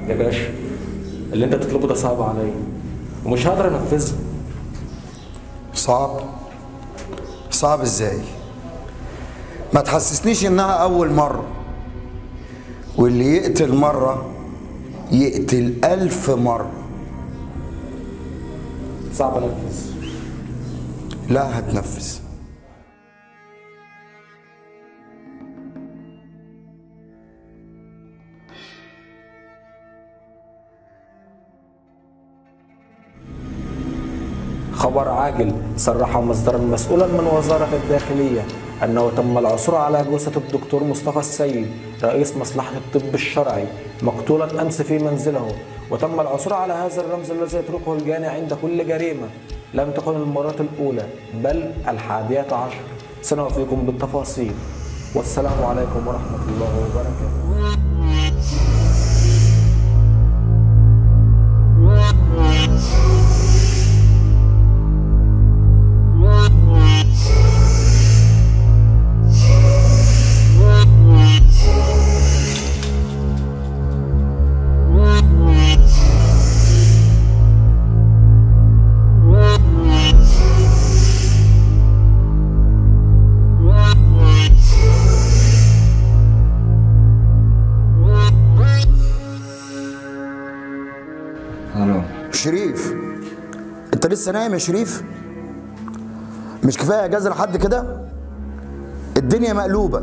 يا باشا اللي انت تطلبه ده صعب عليا ومش هقدر انفذه صعب صعب ازاي ما تحسسنيش انها اول مرة واللي يقتل مرة يقتل ألف مرة صعب انفذ لا هتنفذ خبر عاجل صرح مصدرا مسؤولا من وزارة الداخلية أنه تم العثور على جثة الدكتور مصطفى السيد رئيس مصلحة الطب الشرعي مقتولا أمس في منزله وتم العثور على هذا الرمز الذي يتركه الجاني عند كل جريمة لم تكن المرة الأولى بل الحادية عشر سنوفيكم بالتفاصيل والسلام عليكم ورحمة الله وبركاته الو شريف انت لسه نايم يا شريف مش كفايه اجازه لحد كده الدنيا مقلوبه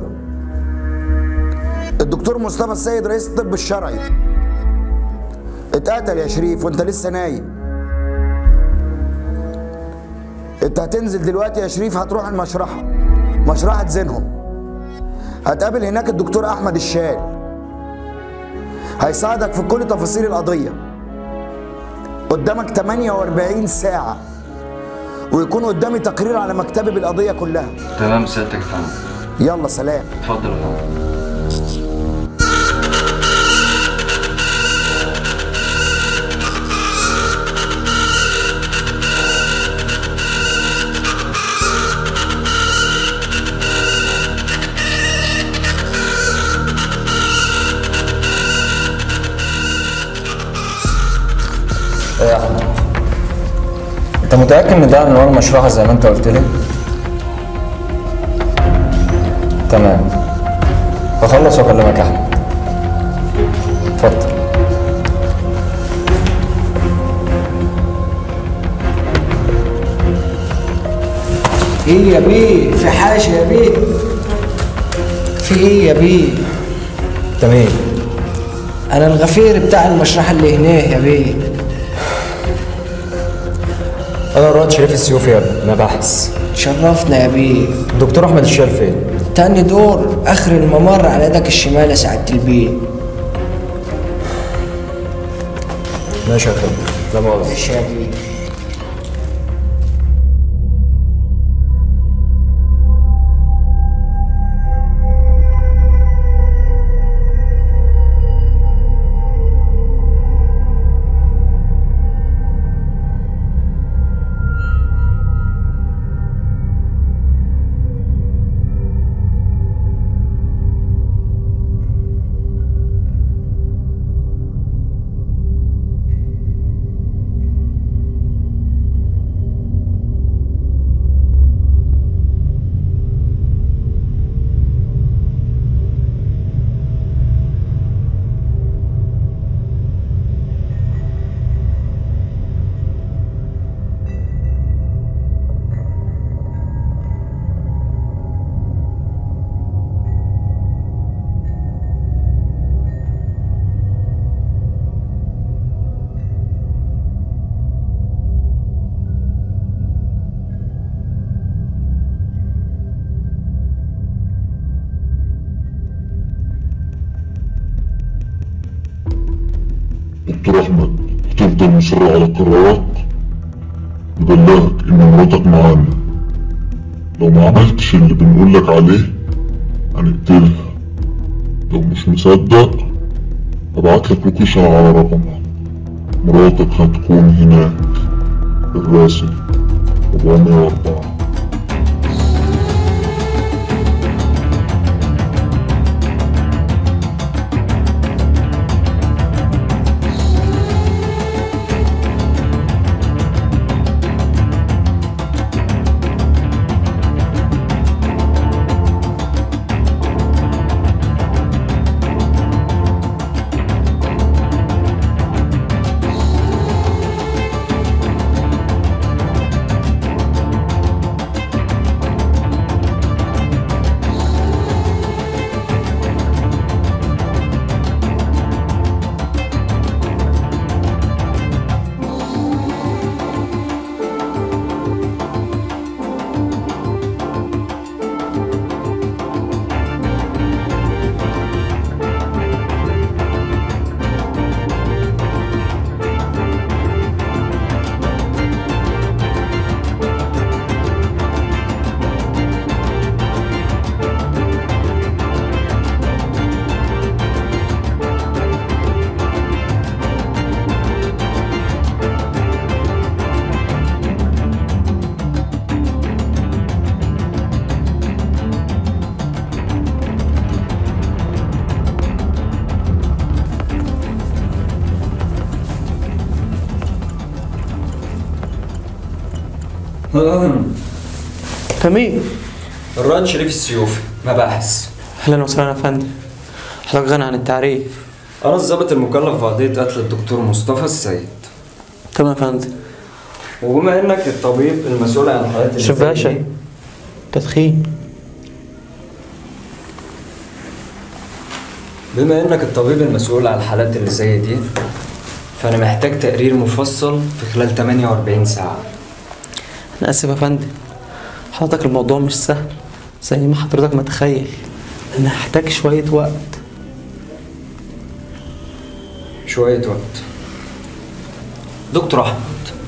الدكتور مصطفى السيد رئيس الطب الشرعي اتقتل يا شريف وانت لسه نايم انت هتنزل دلوقتي يا شريف هتروح المشرحه مشرحه زينهم هتقابل هناك الدكتور احمد الشال هيساعدك في كل تفاصيل القضيه قدامك 48 ساعة ويكون قدامي تقرير على مكتبي بالقضية كلها تمام سيادتك يا فندم يلا سلام اتفضل يا فندم ايه يا احمد انت متاكد ان ده عنوان المشروع زي ما انت قلت لي تمام بخلص واكلمك يا احمد اتفضل ايه يا بيه في حاجه يا بيه في ايه يا بيه تمام انا الغفير بتاع المشرحه اللي هناك يا بيه انا الرائد شريف السيوفي يا ابني مباحث شرفنا يا بيه الدكتور احمد الشال فين تاني دور اخر الممر على يدك الشمال يا سعاده البيه ماشي يا فندم لا مؤاخذة ماشي يا بيه دكتور أحمد هتفضل مصر على قرارك نبلغك إن مراتك معانا لو ما عملتش اللي بنقولك عليه هنقتلها لو مش مصدق هبعتلك لوكيشن على رقمها مراتك هتكون هناك الراسم 404 مين؟ الرائد شريف السيوفي مباحث اهلا وسهلا يا فندم حضرتك غني عن التعريف انا الضابط المكلف بقضيه قتل الدكتور مصطفى السيد تمام يا فندم وبما انك الطبيب المسؤول عن الحالات اللي شوف زي باشا دي، تدخين بما انك الطبيب المسؤول عن الحالات اللي زي دي فانا محتاج تقرير مفصل في خلال 48 ساعه انا اسف يا فندم حضرتك الموضوع مش سهل زي ما حضرتك متخيل انا هحتاج شوية وقت شويه وقت دكتور احمد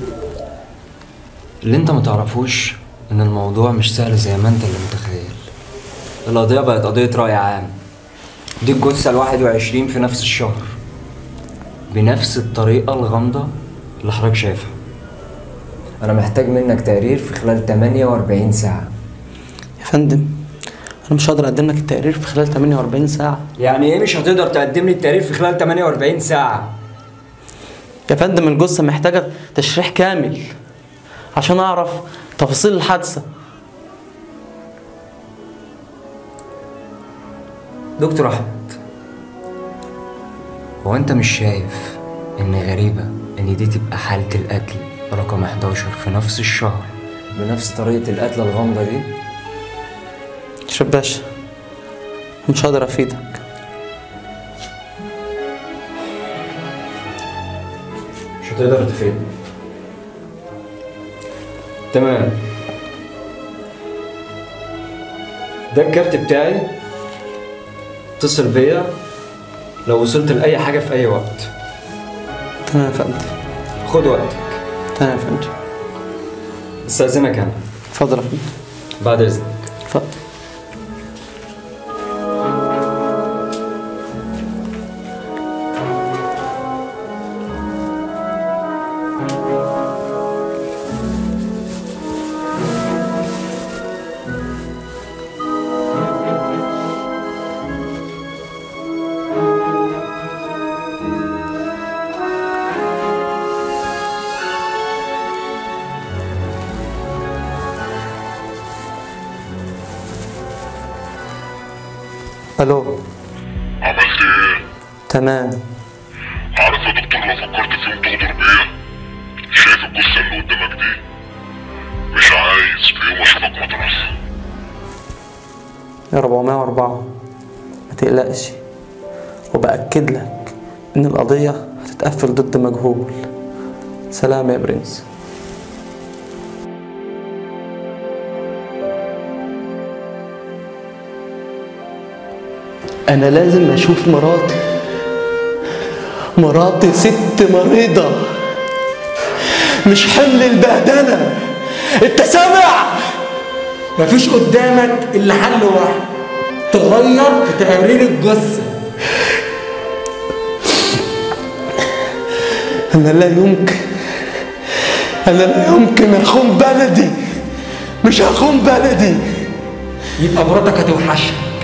اللي انت متعرفوش ان الموضوع مش سهل زي ما انت اللي متخيل القضيه بقت قضيه راي عام دي الجثه الواحد وعشرين في نفس الشهر بنفس الطريقه الغامضه اللي حضرتك شايفها انا محتاج منك تقرير في خلال 48 ساعه يا فندم انا مش هقدر اقدم لك التقرير في خلال 48 ساعة يعني ايه مش هتقدر تقدم لي التقرير في خلال 48 ساعه يا فندم الجثة محتاجة تشريح كامل عشان اعرف تفاصيل الحادثة دكتور احمد هو انت مش شايف ان غريبة ان دي تبقى حالة القتل رقم 11 في نفس الشهر بنفس طريقة القتلة الغامضة دي شوف باشا مش هقدر افيدك مش هتقدر تفيدني تمام ده الكارت بتاعي اتصل بيا لو وصلت لأي حاجة في أي وقت تمام يا فندم خد وقتك تمام يا فندم استأذنك أنا اتفضل يا فندم بعد إذنك اتفضل الو عملت ايه؟ تمام عارف يا دكتور لو فكرت في يوم تغدر بيا شايف الجثة اللي قدامك دي مش عايز في يوم اشوفك مطرح يا 404 ما تقلقش وبأكد لك إن القضية هتتقفل ضد مجهول سلام يا برنس أنا لازم أشوف مراتي مراتي ست مريضة مش حمل البهدلة أنت سامع؟ مفيش قدامك الا حل واحد تغير في تقرير الجثه أنا لا يمكن أنا لا يمكن أخون بلدي مش هخون بلدي يبقى مراتك هتوحشها